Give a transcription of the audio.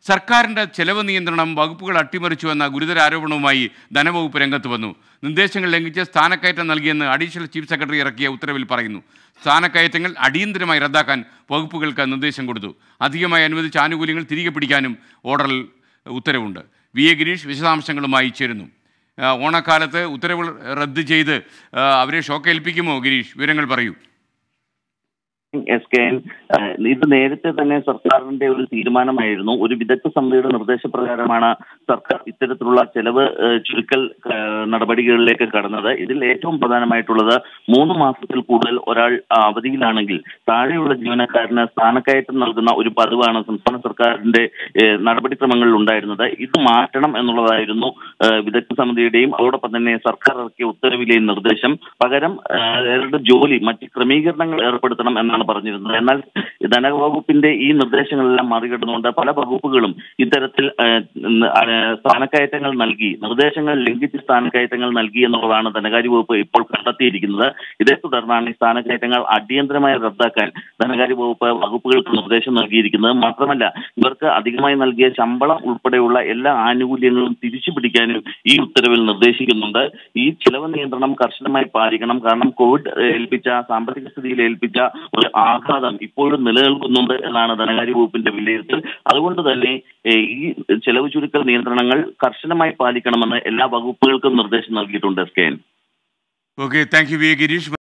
സർക്കാരിന്റെ ചെലവ് നിയന്ത്രണം വകുപ്പുകൾ അട്ടിമറിച്ചു എന്ന ഗുരുതര ആരോപണവുമായി ധനവകുപ്പ് രംഗത്ത് വന്നു നിർദ്ദേശങ്ങൾ ലംഘിച്ച് സ്ഥാനക്കയറ്റം നൽകിയെന്ന് അഡീഷണൽ ചീഫ് സെക്രട്ടറി ഇറക്കിയ ഉത്തരവിൽ പറയുന്നു സ്ഥാനക്കയറ്റങ്ങൾ അടിയന്തരമായി റദ്ദാക്കാൻ വകുപ്പുകൾക്ക് നിർദ്ദേശം കൊടുത്തു അധികമായി അനുവദിച്ച ആനുകൂല്യങ്ങൾ തിരികെ പിടിക്കാനും ഓർഡറിൽ ഉത്തരവുണ്ട് വി എ ഗിരീഷ് വിശദാംശങ്ങളുമായി ചേരുന്നു ആ, ഓണക്കാലത്ത് ഉത്തരവ് റദ്ദ് ചെയ്ത് ആ, അവരെ ഷോക്കേൽപ്പിക്കുമോ ഗിരീഷ് വിവരങ്ങൾ പറയൂ എസ് കെ എൻ ഏഹ് ഇത് നേരത്തെ തന്നെ സർക്കാരിന്റെ ഒരു തീരുമാനമായിരുന്നു ഒരു വിദഗ്ധ സമിതിയുടെ നിർദ്ദേശപ്രകാരമാണ് സർക്കാർ ഇത്തരത്തിലുള്ള ചെലവ് ഏഹ് ചുരുക്കൽ ഏഹ് നടപടികളിലേക്ക് കടന്നത് ഇതിൽ ഏറ്റവും പ്രധാനമായിട്ടുള്ളത് മൂന്ന് മാസത്തിൽ കൂടുതൽ ഒരാൾ ആ, അവധിയിലാണെങ്കിൽ താഴെയുള്ള ജീവനക്കാരന് സ്ഥാനക്കയറ്റം നൽകുന്ന ഒരു പതിവാണ് സംസ്ഥാന സർക്കാരിന്റെ ഏഹ് നടപടിക്രമങ്ങളിൽ ഉണ്ടായിരുന്നത് ഇത് മാറ്റണം എന്നുള്ളതായിരുന്നു ഏഹ് വിദഗ്ധ സമിതിയുടെയും അതോടൊപ്പം തന്നെ സർക്കാർ ഇറക്കിയ ഉത്തരവിലെയും നിർദ്ദേശം പകരം ഏഹ് അവരുടെ ജോലി മറ്റ് ക്രമീകരണങ്ങൾ ഏർപ്പെടുത്തണം എന്നാണ് പറഞ്ഞിരുന്നത് എന്നാൽ ധനവകുപ്പിന്റെ ഈ നിർദ്ദേശങ്ങളെല്ലാം മറികടന്നുകൊണ്ട് പല വകുപ്പുകളും ഇത്തരത്തിൽ ഏഹ്, ഉം, ഏഹ്, സ്ഥാനക്കയറ്റങ്ങൾ നൽകി നിർദ്ദേശങ്ങൾ ലംഘിച്ച് സ്ഥാനക്കയറ്റങ്ങൾ നൽകി എന്നുള്ളതാണ് ധനകാര്യ വകുപ്പ് ഇപ്പോൾ കണ്ടെത്തിയിരിക്കുന്നത് ഇതേ തുടർന്നാണ് ഈ സ്ഥാനക്കയറ്റങ്ങൾ അടിയന്തരമായി റദ്ദാക്കാൻ ധനകാര്യ വകുപ്പ് വകുപ്പുകൾക്ക് നിർദ്ദേശം നൽകിയിരിക്കുന്നത് മാത്രമല്ല ഇവർക്ക് അധികമായി നൽകിയ ശമ്പളം ഉൾപ്പെടെയുള്ള എല്ലാ ആനുകൂല്യങ്ങളും തിരിച്ചു പിടിക്കാനും ഈ ഉത്തരവിൽ നിർദ്ദേശിക്കുന്നുണ്ട് ഈ ചെലവ് നിയന്ത്രണം കർശനമായി പാലിക്കണം കാരണം കോവിഡ് ഏൽപ്പിച്ച സാമ്പത്തിക സ്ഥിതിയിൽ ഏൽപ്പിച്ച ഒരു ആഘാതം ഇപ്പോഴും നിലനിൽക്കുന്നുണ്ട് എന്നാണ് ധനകാര്യ വകുപ്പിന്റെ വിലയിരുത്തൽ അതുകൊണ്ട് തന്നെ ഏഹ്, ഈ ചെലവ് ചുരുക്കൽ നിയന്ത്രണങ്ങൾ കർശനമായി പാലിക്കണമെന്ന് എല്ലാ വകുപ്പുകൾക്കും നിർദ്ദേശം നൽകിയിട്ടുണ്ട് S K N okay thank you V A Girish